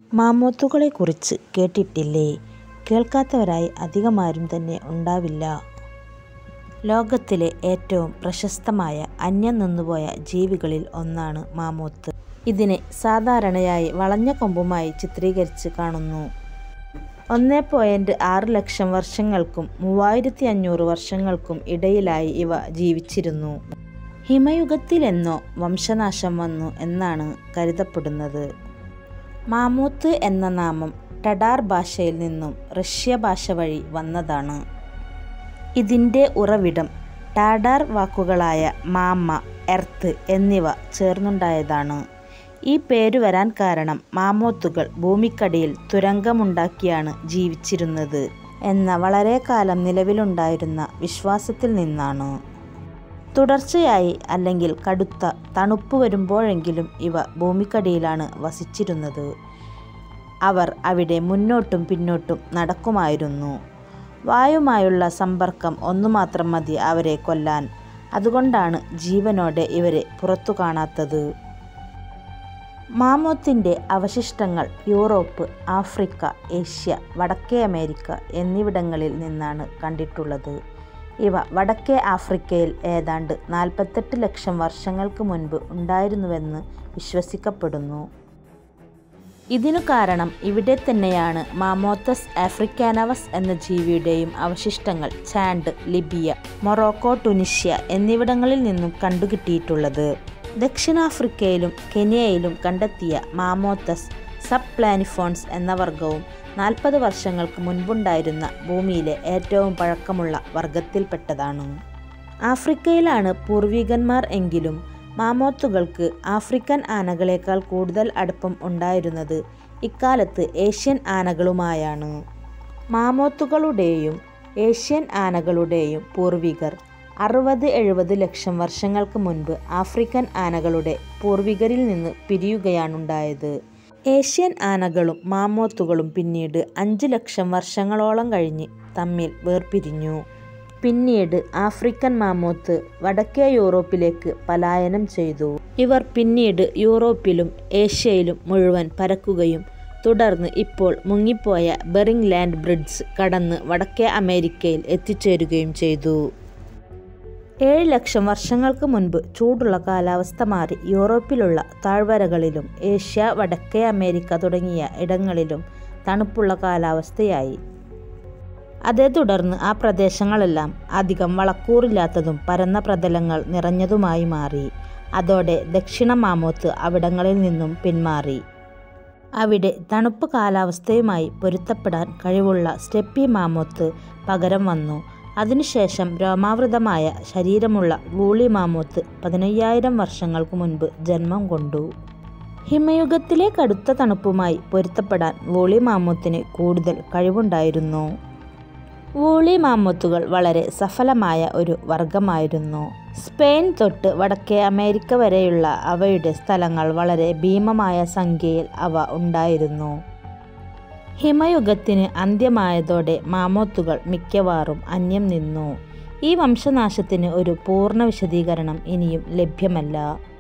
മാമ്മോത്തുകളെക്കുറിച്ച് കേട്ടിട്ടില്ലേ? കേൾക്കാത്തവരായി അധികമാരും തന്നെ ഉണ്ടാവില്ല. ലോകത്തിലെ ഏറ്റവും പ്രശസ്തമായ അന്യം നിന്നുപോയ ജീവികളിൽ ഒന്നാണ് മാമ്മോത്ത്. ഇതിനെ സാധാരണയായി വളഞ്ഞ കൊമ്പുമായി ചിത്രീകരിച്ച് കാണുന്നു. ഒന്നേ പോയിന്റ് ആറ് ലക്ഷം വർഷങ്ങൾക്കും മൂവായിരത്തി അഞ്ഞൂറ് വർഷങ്ങൾക്കും ഇടയിലായി ഇവ ജീവിച്ചിരുന്നു. ഹിമയുഗത്തിലെന്നോ വംശനാശം വന്നു എന്നാണ് കരുതപ്പെടുന്നത്. മാമ്മോത്ത് എന്ന നാമം ടഡാർ ഭാഷയിൽ നിന്നും റഷ്യ ഭാഷ വഴി വന്നതാണ്. ഇതിന്റെ ഉറവിടം ടാഡാർ വാക്കുകളായ മാമ്മ, എർത്ത് എന്നിവ ചേർന്നുണ്ടായതാണ്. ഈ പേരു വരാൻ കാരണം മാമ്മോത്തുകൾ ഭൂമിക്കടിയിൽ തുരങ്കമുണ്ടാക്കിയാണ് ജീവിച്ചിരുന്നത് എന്ന വളരെക്കാലം നിലവിലുണ്ടായിരുന്ന വിശ്വാസത്തിൽ നിന്നാണ്. തുടർച്ചയായി അല്ലെങ്കിൽ കടുത്ത തണുപ്പ് വരുമ്പോഴെങ്കിലും ഇവ ഭൂമിക്കടിയിലാണ് വസിച്ചിരുന്നത്. അവർ അവിടെ മുന്നോട്ടും പിന്നോട്ടും നടക്കുമായിരുന്നു. വായുവുമായുള്ള സമ്പർക്കം ഒന്നുമാത്രം മതി അവരെ കൊല്ലാൻ. അതുകൊണ്ടാണ് ജീവനോടെ ഇവരെ പുറത്തു കാണാത്തത്. മാമ്മോത്തിന്റെ അവശിഷ്ടങ്ങൾ യൂറോപ്പ്, ആഫ്രിക്ക, ഏഷ്യ, വടക്കേ അമേരിക്ക എന്നിവിടങ്ങളിൽ നിന്നാണ് കണ്ടിട്ടുള്ളത്. ഇവ വടക്കേ ആഫ്രിക്കയിൽ ഏതാണ്ട് നാൽപ്പത്തെട്ട് ലക്ഷം വർഷങ്ങൾക്ക് മുൻപ് ഉണ്ടായിരുന്നുവെന്ന് വിശ്വസിക്കപ്പെടുന്നു. ഇതിനു കാരണം ഇവിടെത്തന്നെയാണ് മാമ്മോത്തസ് ആഫ്രിക്കാനവസ് എന്ന ജീവിയുടെയും അവശിഷ്ടങ്ങൾ ചാഡ്, ലിബിയ, മൊറോക്കോ, ടുണീഷ്യ എന്നിവിടങ്ങളിൽ നിന്നും കണ്ടുകിട്ടിയിട്ടുള്ളത്. ദക്ഷിണാഫ്രിക്കയിലും കെനിയയിലും കണ്ടെത്തിയ മാമ്മോത്തസ് സബ്ക്ലാനിഫോൺസ് എന്ന വർഗ്ഗവും നാൽപ്പത് വർഷങ്ങൾക്ക് മുൻപുണ്ടായിരുന്ന ഭൂമിയിലെ ഏറ്റവും പഴക്കമുള്ള വർഗ്ഗത്തിൽപ്പെട്ടതാണ്. ആഫ്രിക്കയിലാണ് പൂർവികന്മാർ എങ്കിലും മാമ്മോത്തുകൾക്ക് ആഫ്രിക്കൻ ആനകളേക്കാൾ കൂടുതൽ അടുപ്പം ഉണ്ടായിരുന്നത് ഇക്കാലത്ത് ഏഷ്യൻ ആനകളുമായാണ്. മാമ്മോത്തുകളുടെയും ഏഷ്യൻ ആനകളുടെയും പൂർവികർ അറുപത് എഴുപത് ലക്ഷം വർഷങ്ങൾക്ക് മുൻപ് ആഫ്രിക്കൻ ആനകളുടെ പൂർവികരിൽ നിന്ന് പിരിയുകയാണുണ്ടായത്. ഏഷ്യൻ ആനകളും മാമ്മോത്തുകളും പിന്നീട് അഞ്ച് ലക്ഷം വർഷങ്ങളോളം കഴിഞ്ഞ് തമ്മിൽ വേർപിരിഞ്ഞു. പിന്നീട് ആഫ്രിക്കൻ മാമ്മോത്ത് വടക്കേ യൂറോപ്പിലേക്ക് പലായനം ചെയ്തു. ഇവർ പിന്നീട് യൂറോപ്പിലും ഏഷ്യയിലും മുഴുവൻ പരക്കുകയും തുടർന്ന് ഇപ്പോൾ മുങ്ങിപ്പോയ ബെറിങ് ലാൻഡ് ബ്രിഡ്ജ് കടന്ന് വടക്കേ അമേരിക്കയിൽ എത്തിച്ചേരുകയും ചെയ്തു. ഏഴ് ലക്ഷം വർഷങ്ങൾക്ക് മുൻപ് ചൂടുള്ള കാലാവസ്ഥ മാറി യൂറോപ്പിലുള്ള താഴ്വരകളിലും ഏഷ്യ, വടക്കേ അമേരിക്ക തുടങ്ങിയ ഇടങ്ങളിലും തണുപ്പുള്ള കാലാവസ്ഥയായി. അതേത്തുടർന്ന് ആ പ്രദേശങ്ങളെല്ലാം അധികം വളക്കൂറില്ലാത്തതും പരന്ന പ്രതലങ്ങൾ നിറഞ്ഞതുമായി മാറി. അതോടെ ദക്ഷിണ മാമ്മോത്ത് അവിടങ്ങളിൽ നിന്നും പിന്മാറി. അവിടെ തണുപ്പ് കാലാവസ്ഥയുമായി പൊരുത്തപ്പെടാൻ കഴിവുള്ള സ്റ്റെപ്പി മാമ്മോത്ത് പകരം വന്നു. അതിനുശേഷം രോമാവൃതമായ ശരീരമുള്ള വൂളി മാമ്മോത്ത് പതിനയ്യായിരം വർഷങ്ങൾക്ക് മുൻപ് ജന്മം കൊണ്ടു. ഹിമയുഗത്തിലെ കടുത്ത തണുപ്പുമായി പൊരുത്തപ്പെടാൻ വൂളി മാമ്മോത്തിന് കൂടുതൽ കഴിവുണ്ടായിരുന്നു. വൂളി മാമ്മോത്തുകൾ വളരെ സഫലമായ ഒരു വർഗ്ഗമായിരുന്നു. സ്പെയിൻ തൊട്ട് വടക്കേ അമേരിക്ക വരെയുള്ള അവയുടെ സ്ഥലങ്ങൾ വളരെ ഭീമമായ സംഖ്യയിൽ അവ ഉണ്ടായിരുന്നു. ഹിമയുഗത്തിന് അന്ത്യമായതോടെ മാമ്മോത്തുകൾ മിക്കവാറും അന്യം നിന്നു. ഈ വംശനാശത്തിന് ഒരു പൂർണ്ണ വിശദീകരണം ഇനിയും ലഭ്യമല്ല.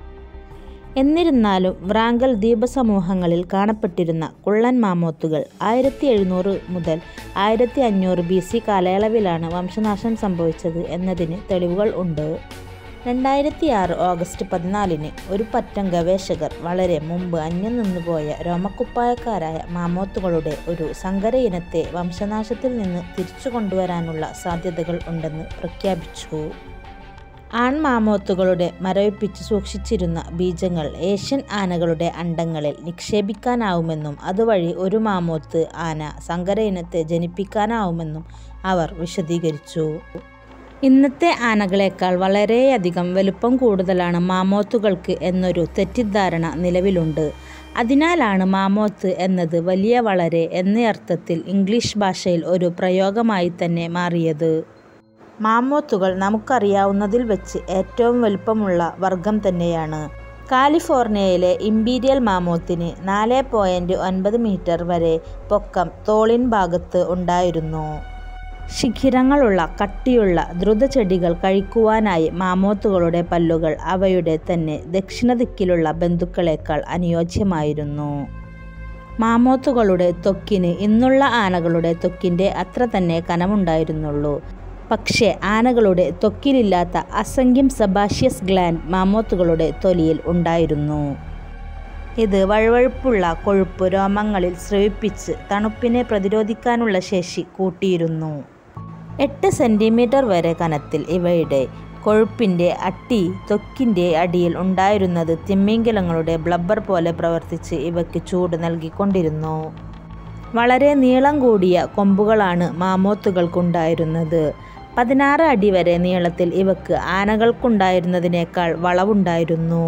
എന്നിരുന്നാലും വ്രാങ്കൽ ദ്വീപസമൂഹങ്ങളിൽ കാണപ്പെട്ടിരുന്ന കുള്ളൻ മാമ്മോത്തുകൾ ആയിരത്തി എഴുന്നൂറ് മുതൽ ആയിരത്തി അഞ്ഞൂറ് ബിസി കാലയളവിലാണ് വംശനാശം സംഭവിച്ചത് എന്നതിന് തെളിവുകൾ ഉണ്ട്. രണ്ടായിരത്തിയാറ് ഓഗസ്റ്റ് പതിനാലിന് ഒരു പറ്റം ഗവേഷകർ വളരെ മുമ്പ് അന്യം നിന്നുപോയ രോമക്കുപ്പായക്കാരായ മാമ്മോത്തുകളുടെ ഒരു സങ്കരയിനത്തെ വംശനാശത്തിൽ നിന്ന് തിരിച്ചുകൊണ്ടുവരാനുള്ള സാധ്യതകൾ ഉണ്ടെന്ന് പ്രഖ്യാപിച്ചു. ആൺമാമ്മോത്തുകളുടെ മരവിപ്പിച്ച് സൂക്ഷിച്ചിരുന്ന ബീജങ്ങൾ ഏഷ്യൻ ആനകളുടെ അണ്ഡങ്ങളിൽ നിക്ഷേപിക്കാനാവുമെന്നും അതുവഴി ഒരു മാമ്മോത്ത് ആന സങ്കരയിനത്തെ ജനിപ്പിക്കാനാവുമെന്നും അവർ വിശദീകരിച്ചു. ഇന്നത്തെ ആനകളേക്കാൾ വളരെയധികം വലുപ്പം കൂടുതലാണ് മാമ്മോത്തുകൾക്ക് എന്നൊരു തെറ്റിദ്ധാരണ നിലവിലുണ്ട്. അതിനാലാണ് മാമ്മോത്ത് എന്നത് വലിയ വളരെ എന്നയർത്ഥത്തിൽ ഇംഗ്ലീഷ് ഭാഷയിൽ ഒരു പ്രയോഗമായിത്തന്നെ മാറിയത്. മാമ്മോത്തുകൾ നമുക്കറിയാവുന്നതിൽ വച്ച് ഏറ്റവും വലുപ്പമുള്ള വർഗ്ഗം തന്നെയാണ്. കാലിഫോർണിയയിലെ ഇമ്പീരിയൽ മാമ്മോത്തിന് നാലേ പോയിന്റ് ഒൻപത് മീറ്റർ വരെ പൊക്കം തോളിൻ ഭാഗത്ത് ഉണ്ടായിരുന്നു. ശിഖിരങ്ങളുള്ള കട്ടിയുള്ള ദ്രുതചെടികൾ കഴിക്കുവാനായി മാമ്മോത്തുകളുടെ പല്ലുകൾ അവയുടെ തന്നെ ദക്ഷിണദിക്കിലുള്ള ബന്ധുക്കളേക്കാൾ അനുയോജ്യമായിരുന്നു. മാമോത്തുകളുടെ ത്വക്കിന് ഇന്നുള്ള ആനകളുടെ ത്വക്കിൻ്റെ അത്ര തന്നെ കനമുണ്ടായിരുന്നുള്ളൂ പക്ഷേ ആനകളുടെ ത്വക്കിലില്ലാത്ത അസംഖ്യം സബാഷ്യസ് ഗ്ലാൻഡ് മാമോത്തുകളുടെ തൊലിയിൽ ഉണ്ടായിരുന്നു ഇത് വഴുവഴുപ്പുള്ള കൊഴുപ്പ് രോമങ്ങളിൽ സ്രവിപ്പിച്ച് തണുപ്പിനെ പ്രതിരോധിക്കാനുള്ള ശേഷി കൂട്ടിയിരുന്നു എട്ട് സെൻറ്റിമീറ്റർ വരെ കനത്തിൽ ഇവയുടെ കൊഴുപ്പിൻ്റെ അട്ടി ത്വക്കിൻ്റെ അടിയിൽ ഉണ്ടായിരുന്നത് തിമ്മിങ്കലങ്ങളുടെ ബ്ലബ്ബർ പോലെ പ്രവർത്തിച്ച് ഇവയ്ക്ക് ചൂട് നൽകിക്കൊണ്ടിരുന്നു വളരെ നീളം കൂടിയ കൊമ്പുകളാണ് മാമോത്തുകൾക്കുണ്ടായിരുന്നത് പതിനാറ് അടി വരെ നീളത്തിൽ ഇവക്ക് ആനകൾക്കുണ്ടായിരുന്നതിനേക്കാൾ വളവുണ്ടായിരുന്നു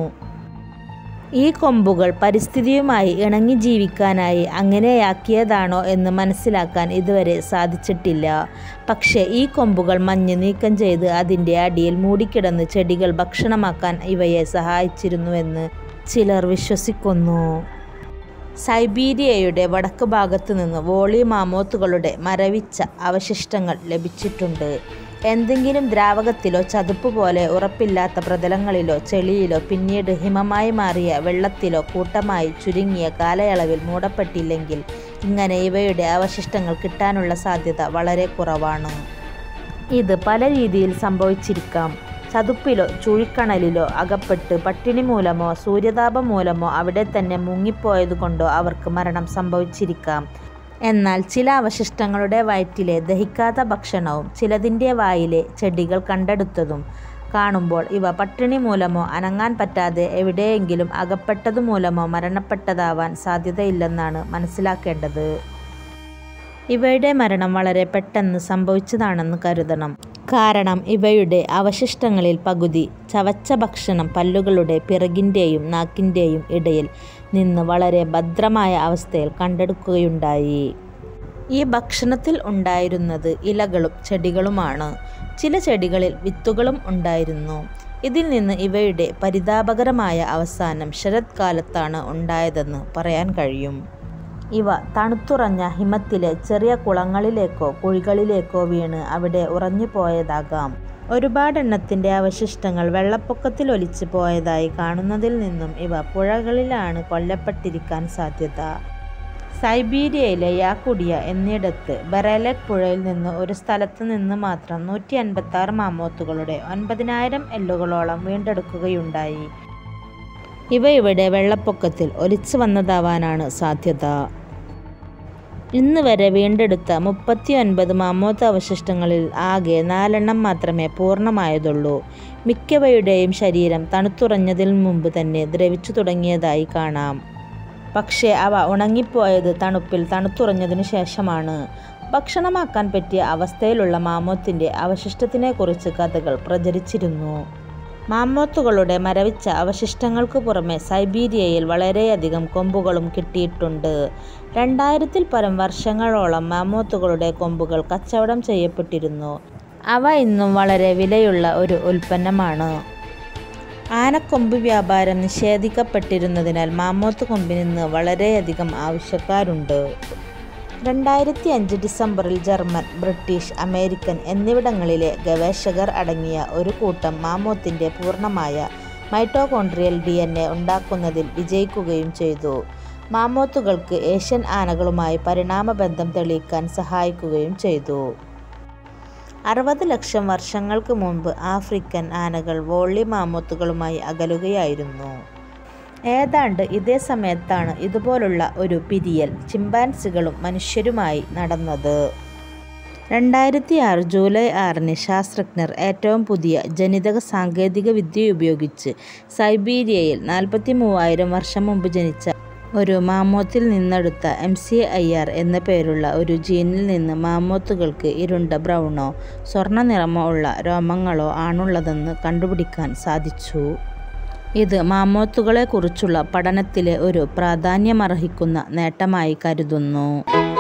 ഈ കൊമ്പുകൾ പരിസ്ഥിതിയുമായി ഇണങ്ങി ജീവിക്കാനായി അങ്ങനെയാക്കിയതാണോ എന്ന് മനസ്സിലാക്കാൻ ഇതുവരെ സാധിച്ചിട്ടില്ല പക്ഷേ ഈ കൊമ്പുകൾ മഞ്ഞ് നീക്കം ചെയ്ത് അതിൻ്റെ അടിയിൽ മൂടിക്കിടന്ന് ചെടികൾ ഭക്ഷണമാക്കാൻ ഇവയെ സഹായിച്ചിരുന്നുവെന്ന് ചിലർ വിശ്വസിക്കുന്നു സൈബീരിയയുടെ വടക്ക് ഭാഗത്തു നിന്ന് വോളി മാമോത്തുകളുടെ മരവിച്ച അവശിഷ്ടങ്ങൾ ലഭിച്ചിട്ടുണ്ട് എന്തെങ്കിലും ദ്രാവകത്തിലോ ചതുപ്പ് പോലെ ഉറപ്പില്ലാത്ത പ്രതലങ്ങളിലോ ചെളിയിലോ പിന്നീട് ഹിമമായി മാറിയ വെള്ളത്തിലോ കൂട്ടമായി ചുരുങ്ങിയ കാലയളവിൽ മൂടപ്പെട്ടില്ലെങ്കിൽ ഇങ്ങനെ ഇവയുടെ അവശിഷ്ടങ്ങൾ കിട്ടാനുള്ള സാധ്യത വളരെ കുറവാണ് ഇത് പല രീതിയിൽ സംഭവിച്ചിരിക്കാം ചതുപ്പിലോ ചുഴിക്കണലിലോ അകപ്പെട്ട് പട്ടിണി മൂലമോ സൂര്യതാപം മൂലമോ അവിടെ തന്നെ മുങ്ങിപ്പോയതുകൊണ്ടോ അവർക്ക് മരണം സംഭവിച്ചിരിക്കാം എന്നാൽ ചില അവശിഷ്ടങ്ങളുടെ വയറ്റിലെ ദഹിക്കാത്ത ഭക്ഷണവും ചിലതിൻ്റെ വായിലെ ചെടികൾ കണ്ടെടുത്തതും കാണുമ്പോൾ ഇവ പട്ടിണി മൂലമോ അനങ്ങാൻ പറ്റാതെ എവിടെയെങ്കിലും അകപ്പെട്ടതു മൂലമോ മരണപ്പെട്ടതാവാൻ സാധ്യതയില്ലെന്നാണ് മനസ്സിലാക്കേണ്ടത് ഇവയുടെ മരണം വളരെ പെട്ടെന്ന് സംഭവിച്ചതാണെന്ന് കരുതണം കാരണം ഇവയുടെ അവശിഷ്ടങ്ങളിൽ പകുതി ചവച്ച ഭക്ഷണം പല്ലുകളുടെ പിറകിൻ്റെയും നാക്കിൻ്റെയും ഇടയിൽ നിന്ന് വളരെ ഭദ്രമായ അവസ്ഥയിൽ കണ്ടെടുക്കുകയുണ്ടായി ഈ ഭക്ഷണത്തിൽ ഉണ്ടായിരുന്നത് ഇലകളും ചെടികളുമാണ് ചില ചെടികളിൽ വിത്തുകളും ഉണ്ടായിരുന്നു ഇതിൽ നിന്ന് ഇവയുടെ പരിതാപകരമായ അവസാനം ശരത്കാലത്താണ് ഉണ്ടായതെന്ന് പറയാൻ കഴിയും ഇവ തണുത്തുറഞ്ഞ ഹിമത്തിലെ ചെറിയ കുളങ്ങളിലേക്കോ കുഴികളിലേക്കോ വീണ് അവിടെ ഉറഞ്ഞു പോയതാകാം ഒരുപാടെണ്ണത്തിൻ്റെ അവശിഷ്ടങ്ങൾ വെള്ളപ്പൊക്കത്തിൽ ഒലിച്ചു പോയതായി കാണുന്നതിൽ നിന്നും ഇവ പുഴകളിലാണ് കൊല്ലപ്പെട്ടിരിക്കാൻ സാധ്യത സൈബീരിയയിലെ യാക്കുഡിയ എന്നിടത്ത് ബെറേലക് പുഴയിൽ നിന്ന് ഒരു സ്ഥലത്ത് നിന്ന് മാത്രം നൂറ്റി അൻപത്തി ആറ് മാമോത്തുകളുടെ ഒൻപതിനായിരം എല്ലുകളോളം വീണ്ടെടുക്കുകയുണ്ടായി ഇവ ഇവിടെ വെള്ളപ്പൊക്കത്തിൽ ഒലിച്ചു വന്നതാവാനാണ് സാധ്യത ഇന്ന് വരെ വീണ്ടെടുത്ത മുപ്പത്തി ഒൻപത് മാമോത്ത് അവശിഷ്ടങ്ങളിൽ ആകെ നാലെണ്ണം മാത്രമേ പൂർണ്ണമായതുള്ളൂ മിക്കവയുടെയും ശരീരം തണുത്തുറഞ്ഞതിന് മുമ്പ് തന്നെ ദ്രവിച്ചു തുടങ്ങിയതായി കാണാം പക്ഷേ അവ ഉണങ്ങിപ്പോയത് തണുപ്പിൽ തണുത്തുറഞ്ഞതിനു ശേഷമാണ് ഭക്ഷണമാക്കാൻ പറ്റിയ അവസ്ഥയിലുള്ള മാമോത്തിൻ്റെ അവശിഷ്ടത്തിനെക്കുറിച്ച് കഥകൾ പ്രചരിച്ചിരുന്നു മാമോത്തുകളുടെ മരവിച്ച അവശിഷ്ടങ്ങൾക്ക് പുറമെ സൈബീരിയയിൽ വളരെയധികം കൊമ്പുകളും കിട്ടിയിട്ടുണ്ട് രണ്ടായിരത്തിൽ പരം വർഷങ്ങളോളം മാമോത്തുകളുടെ കൊമ്പുകൾ കച്ചവടം ചെയ്യപ്പെട്ടിരുന്നു അവ ഇന്നും വളരെ വിലയുള്ള ഒരു ഉൽപ്പന്നമാണ് ആനക്കൊമ്പ് വ്യാപാരം നിഷേധിക്കപ്പെട്ടിരുന്നതിനാൽ മാമോത്ത് കൊമ്പിന് ഇന്ന് വളരെയധികം ആവശ്യക്കാരുണ്ട് രണ്ടായിരത്തി അഞ്ച് ഡിസംബറിൽ ജർമ്മൻ ബ്രിട്ടീഷ് അമേരിക്കൻ എന്നിവിടങ്ങളിലെ ഗവേഷകർ അടങ്ങിയ ഒരു കൂട്ടം മാമോത്തിൻ്റെ പൂർണ്ണമായ മൈറ്റോകോൺട്രിയൽ ഡി എൻ എ ഉണ്ടാക്കുന്നതിൽ വിജയിക്കുകയും ചെയ്തു മാമോത്തുകൾക്ക് ഏഷ്യൻ ആനകളുമായി പരിണാമബന്ധം തെളിയിക്കാൻ സഹായിക്കുകയും ചെയ്തു അറുപത് ലക്ഷം വർഷങ്ങൾക്ക് മുമ്പ് ആഫ്രിക്കൻ ആനകൾ വോള്ളി മാമോത്തുകളുമായി അകലുകയായിരുന്നു ഏതാണ്ട് ഇതേ സമയത്താണ് ഇതുപോലുള്ള ഒരു പിരിയൽ ചിമ്പാൻസികളും മനുഷ്യരുമായി നടന്നത് രണ്ടായിരത്തി ആറ് ജൂലൈ ആറിന് ശാസ്ത്രജ്ഞർ ഏറ്റവും പുതിയ ജനിതക സാങ്കേതിക വിദ്യ ഉപയോഗിച്ച് സൈബീരിയയിൽ നാൽപ്പത്തി മൂവായിരം വർഷം മുമ്പ് ജനിച്ച ഒരു മാമോത്തിൽ നിന്നെടുത്ത എം സി ഐ ആർ എന്ന പേരുള്ള ഒരു ജീനിൽ നിന്ന് മാമോത്തുകൾക്ക് ഇരുണ്ട ബ്രൗണോ സ്വർണ്ണ നിറമോ ഉള്ള രോമങ്ങളോ ആണുള്ളതെന്ന് കണ്ടുപിടിക്കാൻ സാധിച്ചു ഇത് മാമോത്തുകളെക്കുറിച്ചുള്ള പഠനത്തിലെ ഒരു പ്രാധാന്യമർഹിക്കുന്ന നേട്ടമായി കരുതുന്നു